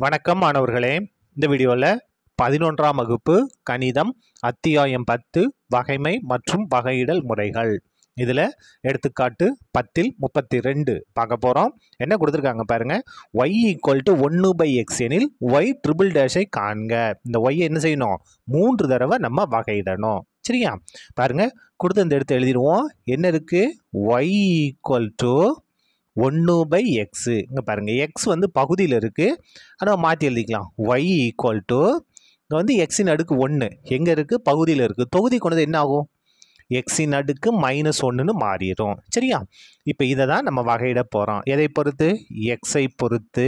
வணக்கம் மாணவர்களே இந்த வீடியோவில் பதினொன்றாம் வகுப்பு கணிதம் அத்தியாயம் பத்து வகைமை மற்றும் வகையிடல் முறைகள் இதில் எடுத்துக்காட்டு பத்தில் முப்பத்தி ரெண்டு பார்க்க போகிறோம் என்ன கொடுத்துருக்காங்க பாருங்க ஒய் ஈக்குவல் டு ஒன்று பை எக்ஸ் எனில் ஒய் ட்ரிபிள் டேஷை காண்க இந்த ஒய்யை என்ன செய்யணும் மூன்று தடவை நம்ம வகையிடணும் சரியா பாருங்க கொடுத்து இந்த எடுத்து எழுதிடுவோம் என்ன இருக்குது ஒய் ஈக்குவல் டு ஒன்று பை எக்ஸு இங்கே பாருங்கள் எக்ஸ் வந்து பகுதியில் இருக்குது ஆனால் மாற்றி எழுதிக்கலாம் ஒய் ஈக்குவல் டு இங்கே வந்து எக்ஸின் அடுக்கு ஒன்று எங்கே இருக்குது பகுதியில் இருக்குது தொகுதி கொண்டது என்ன ஆகும் எக்ஸின் அடுக்கு மைனஸ் ஒன்றுன்னு மாறிடும் சரியா இப்போ இதை தான் நம்ம வகையிட போகிறோம் எதை பொறுத்து எக்ஸை பொறுத்து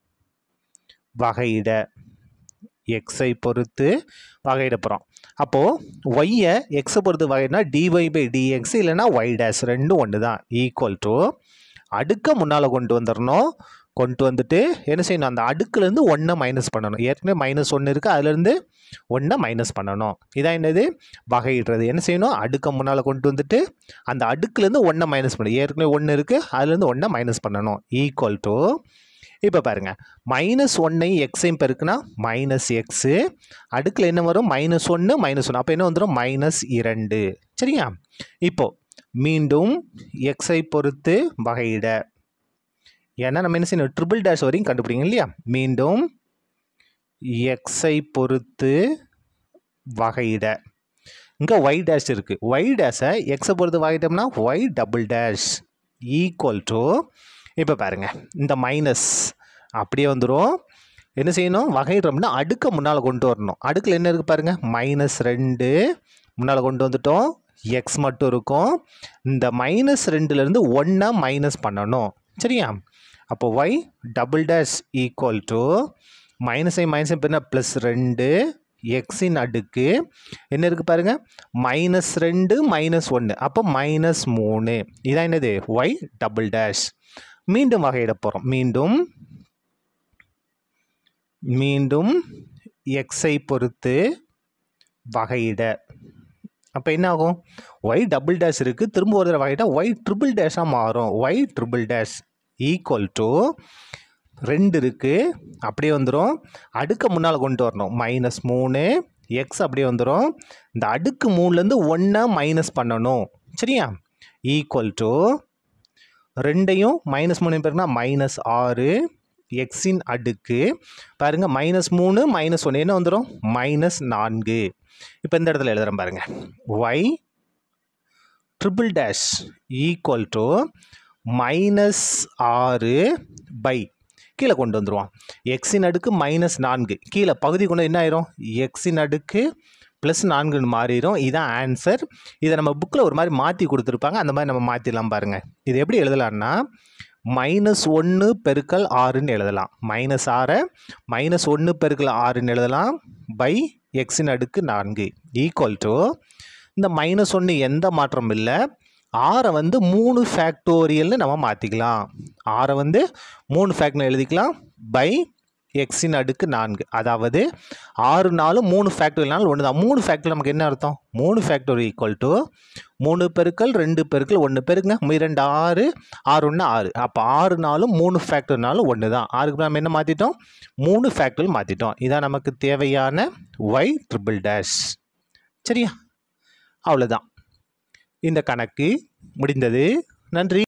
வகையிட எக்ஸை பொறுத்து வகையிட போகிறோம் அப்போது ஒய்யை எக்ஸை பொறுத்து வகைனா டிஒய் பை டிஎக்ஸ் இல்லைனா ஒய் டேஸ் ரெண்டும் ஒன்று தான் ஈக்குவல் டு அடுக்க முன்னால் கொண்டு வந்துடணும் கொண்டு வந்துட்டு என்ன செய்யணும் அந்த அடுக்குலேருந்து ஒன்றை மைனஸ் பண்ணணும் ஏற்கனவே மைனஸ் ஒன்று இருக்குது அதுலேருந்து ஒன்றை மைனஸ் பண்ணணும் இதான் என்னது வகையிடுறது என்ன செய்யணும் அடுக்க முன்னால் கொண்டு வந்துட்டு அந்த அடுக்குலேருந்து ஒன்றை மைனஸ் பண்ணணும் ஏற்கனவே ஒன்று இருக்குது அதுலேருந்து ஒன்றை மைனஸ் பண்ணணும் ஈக்குவல் டு இப்போ பாருங்கள் மைனஸ் ஒன்னையும் எக்ஸையும் பெருக்குனா மைனஸ் எக்ஸு அடுக்கில் என்ன வரும் மைனஸ் ஒன்று மைனஸ் ஒன்று அப்போ என்ன வந்துடும் மைனஸ் இரண்டு சரியா இப்போது மீண்டும் எக்ஸை பொறுத்து வகையிட ஏன்னா நம்ம என்ன செய்யணும் ட்ரிபிள் டேஷ் வரையும் கண்டுபிடிங்க இல்லையா மீண்டும் எக்ஸை பொறுத்து வகையிட இங்கே ஒய் டேஷ் இருக்குது ஒய் டேஷை எக்ஸை பொறுத்து வகையிட்டோம்னா y double dash equal to இப்போ பாருங்கள் இந்த மைனஸ் அப்படியே வந்துடும் என்ன செய்யணும் வகையிடுறோம்னா அடுக்க முன்னால் கொண்டு வரணும் அடுக்கில் என்ன இருக்குது பாருங்கள் மைனஸ் ரெண்டு முன்னால் கொண்டு வந்துட்டோம் எக்ஸ் மட்டும் இருக்கும் இந்த மைனஸ் ரெண்டுலேருந்து ஒன்றை மைனஸ் பண்ணணும் சரியா அப்போ y double dash equal to மைனஸை மைனஸை பின்ன ப்ளஸ் ரெண்டு எக்ஸின் அடுக்கு என்ன இருக்குது பாருங்கள் மைனஸ் ரெண்டு மைனஸ் ஒன்று அப்போ மைனஸ் மூணு இதான் என்னது ஒய் டபுள் டேஷ் மீண்டும் வகையிட போகிறோம் மீண்டும் மீண்டும் எக்ஸை பொறுத்து வகையிட அப்போ என்ன ஆகும் ஒய் டபுள் டேஷ் இருக்குது திரும்ப ஒரு தடவை வகையிட்டா ஒய் ட்ரிபிள் டேஷாக மாறும் y triple dash equal to ரெண்டு இருக்குது அப்படியே வந்துடும் அடுக்க முன்னால் கொண்டு வரணும் மைனஸ் மூணு எக்ஸ் அப்படியே வந்துடும் இந்த அடுக்கு மூணுலேருந்து ஒன்றை மைனஸ் பண்ணணும் சரியா ஈக்குவல் டு ரெண்டையும் மைனஸ் மூணு பேருனா மைனஸ் ஆறு எக்ஸின் அடுக்கு பாருங்கள் மைனஸ் மூணு மைனஸ் ஒன்று என்ன வந்துடும் மைனஸ் நான்கு இப்போ இந்த இடத்துல எழுதுகிறேன் பாருங்கள் y triple dash equal to minus ஆறு பை கீழே கொண்டு வந்துடுவான் எக்ஸின் அடுக்கு மைனஸ் நான்கு கீழே பகுதி கொண்டு என்ன ஆயிரும் எக்ஸின் அடுக்கு ப்ளஸ் நான்குன்னு மாறிடும் இதுதான் ஆன்சர் இதை நம்ம புக்கில் ஒரு மாதிரி மாற்றி கொடுத்துருப்பாங்க அந்த மாதிரி நம்ம மாற்றிடலாம் பாருங்கள் இது எப்படி எழுதலாம்னா மைனஸ் ஒன்று பெருக்கல் ஆறுன்னு எழுதலாம் மைனஸ் ஆறை மைனஸ் ஒன்று பெருக்கல் ஆறுன்னு எழுதலாம் பை எக்ஸின் அடுக்கு நான்கு ஈக்குவல் டு இந்த மைனஸ் ஒன்று எந்த மாற்றமும் இல்லை ஆறை வந்து மூணு ஃபேக்டோரியல்னு நம்ம மாற்றிக்கலாம் ஆறை வந்து மூணு ஃபேக்டர் எழுதிக்கலாம் பை எக்ஸின் அடுக்கு நான்கு அதாவது ஆறு நாலும் மூணு ஃபேக்டரியல்னாலும் ஒன்று தான் மூணு ஃபேக்டர் நமக்கு என்ன அர்த்தம் மூணு ஃபேக்டர் ஈக்குவல் டு மூணு பெருக்கல் ரெண்டு பெருக்கல் ஒன்று பெருக்குங்க இரண்டு ஆறு ஆறு ஒன்று ஆறு அப்போ ஆறு நாளும் மூணு ஃபேக்டர்னாலும் ஒன்று தான் ஆறுக்கு நம்ம என்ன மாற்றிட்டோம் மூணு ஃபேக்டர் மாற்றிட்டோம் இதான் நமக்கு தேவையான ஒய் ட்ரிபிள் டேஷ் சரியா அவ்வளோதான் இந்த கணக்கு முடிந்தது நன்றி